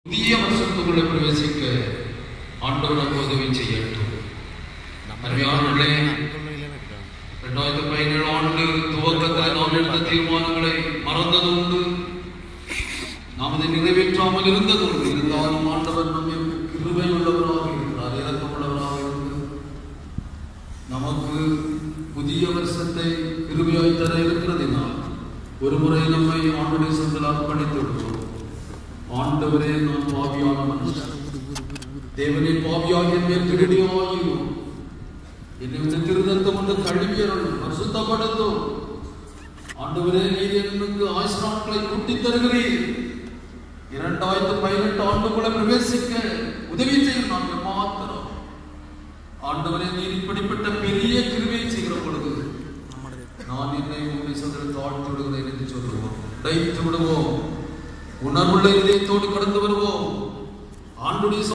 புதிய வருஷத்துக்குள்ளே பிரவேசிக்க ஆண்டவர் நமக்கு உதவி செய்யட்டும் அருமையானவர்களே ரெண்டாயிரத்தி பதினேழு ஆண்டு துவக்கத்தில் நாம் எடுத்த தீர்மானங்களை மறந்தது உண்டு நாம் அதை நிறைவேற்றாமல் இருந்தது உண்டு இருந்தாலும் ஆண்டவர் நம்மை கிருபை உள்ளவராக இருக்கிறார் இறக்கமுள்ளவராக இருக்கிறார் நமக்கு புதிய வருஷத்தை கிருபையாய் தர இருக்கிறதினால் ஒரு முறை நம்மை ஆண்டுடைய சொந்தத்தில் அர்ப்பணித்து விடுவோம் ஆண்டவரே நான் பாவியான மனுஷன் தேவனே பாவியாக மேல் திருடியாயிரும் என்னை விட்டு திருதத்தம் கொண்டு கழுவியருள் பரிசுத்தப்படுத்தும் ஆண்டவரே நீர் எனக்கு ஆயுசு நாட்களை கூட்டித் தருகிறீர் இரண்டாயிரத்து பதினெட்டு ஆண்டுக்குள்ள பிரவேசிக்க உதவி செய்யும் நாங்கள் மாத்திரம் ஆண்டவரே நீர் இப்படிப்பட்ட பெரிய கிருவியை செய்கிற பொழுது நான் என்னை உண்மை சொல்கிற தாழ்த்து விடுகிறேன் என்று சொல்லுவோம் தைத்து விடுவோம் உணர்வுள்ள இதயத்தோடு கடந்து வருவோம் ஆண்டுடைய